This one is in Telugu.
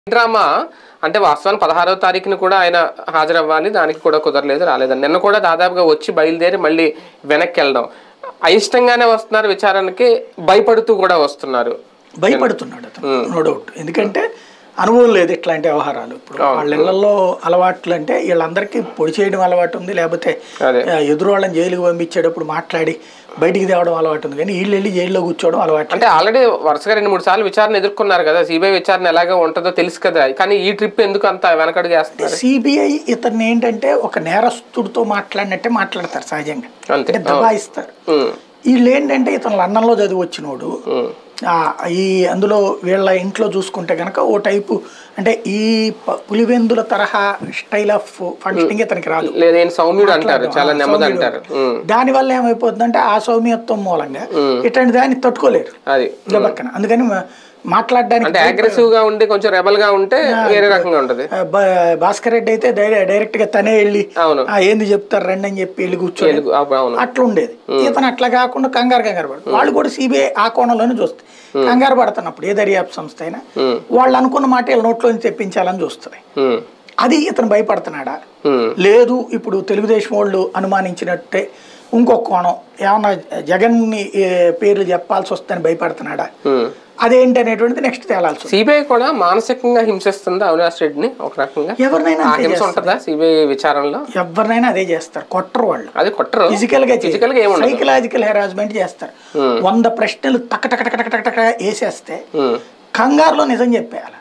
డ్రామా అంటే వాస్తవానికి పదహారవ తారీఖున కూడా ఆయన హాజరవ్వాలి దానికి కూడా కుదరలేదు రాలేదని నిన్న కూడా దాదాపుగా వచ్చి బయలుదేరి మళ్ళీ వెనక్కి వెళ్ళడం అయిష్టంగానే వస్తున్నారు విచారణకి భయపడుతూ కూడా వస్తున్నారు భయపడుతున్నాడు అతను నో డౌట్ ఎందుకంటే అనుభవం లేదు ఇట్లాంటి వ్యవహారాలు ఇప్పుడు వాళ్ళ ఇళ్లలో అలవాట్లు అంటే వీళ్ళందరికీ పొడి చేయడం అలవాటు ఉంది లేకపోతే అదే. ఆ, ఎదురు వాళ్ళని జైలుకి పంపించేటప్పుడు మాట్లాడి బయటికి తేవడం అలవాటు ఉంది కానీ వీళ్ళు వెళ్ళి జైల్లో కూర్చోవడం అలవాటు అంటే ఆల్రెడీ వరుసగా రెండు మూడు సార్లు విచారణ ఎదుర్కొన్నారు కదా సిబిఐ విచారణ ఎలాగో ఉంటుందో తెలుసు కదా కానీ ఈ ట్రిప్ ఎందుకు అంత వెనకడుగు వేస్తున్నారు సిబిఐ ఇతన్ని ఏంటంటే ఒక నేరస్తుడితో మాట్లాడినట్టే మాట్లాడతారు సహజంగా అంతే అంటే దబాయిస్తారు ఉమ్, వీళ్ళు ఏంటంటే ఇతను లండన్లో చదివి వచ్చినోడు ఉమ్, ఆ, ఈ అందులో వీళ్ళ ఇంట్లో చూసుకుంటే కనుక ఓ టైపు అంటే ఈ ప- పులివెందుల తరహా స్టైల్ ఆఫ్ ఫంక్షనింగ్ ఇతనికి రాదు లేదు నేను సౌమ్యుడు అంటారు చాలా నెమ్మది అంటారు ఉమ్, దాని వల్ల ఏమైపోతుందంటే ఆ సౌమ్యత్వం మూలంగా ఇట్లాంటి దాన్ని తట్టుకోలేరు అది పక్కన అందుకని మా- మాట్లాడడానికి అంటే అగ్రెసివ్ గా ఉండి కొంచెం రెబల్ గా ఉంటే వేరే రకంగా ఉంటది ఆ, బా- భాస్కర్ రెడ్డి అయితే డైరె- డైరెక్ట్ గా తనే వెళ్ళి అవును "ఆ, ఏంది చెప్తారు రండి అని చెప్పి వెళ్ళి కూర్చొని తెలుగు ఆ, అవును అట్లా ఉండేది ఇతను అట్లా కాకుండా కంగారు కంగారు పడు వాళ్ళు కూడా సిబిఐ ఆ కోణంలోనే చూస్తాయి కంగారు పడుతున్నప్పుడు ఏ దర్యాప్తు సంస్థ అయినా ఉమ్, వాళ్ళు అనుకున్న మాట వీళ్ళ నోట్లోంచి తెప్పించాలని చూస్తుంది ఉమ్, అది ఇతను భయపడుతున్నాడా ఉమ్, లేదు ఇప్పుడు తెలుగుదేశం వాళ్ళు అనుమానించినట్టే ఇంకొక కోణం ఏమన్నా జగన్ని ఏ, పేర్లు చెప్పాల్సి వస్తుందని భయపడుతున్నాడా ఉమ్. అదేంటి అనేటువంటిది నెక్స్ట్ తేలాల్సి ఉంది. సిబిఐ కూడా మానసికంగా హింసిస్తుందా అవినాష్ రెడ్డిని ఒక రకంగా ఎవరినైనా ఆ అంతే హింస చేస్తారు ఉంటుందా సిబిఐ విచారణలో ఎవరినైనా అదే చేస్తారు కొట్టరు వాళ్ళు అది కొట్టరు ఫిజికల్ గా ఫిజికల్ గా ఏముండదు సైకలాజికల్ హెరాస్మెంట్ చేస్తారు వంద ప్రశ్నలు టక టక టక టక టక టక వేసేస్తే ఉమ్, కంగారులో నిజం చెప్పేయాలి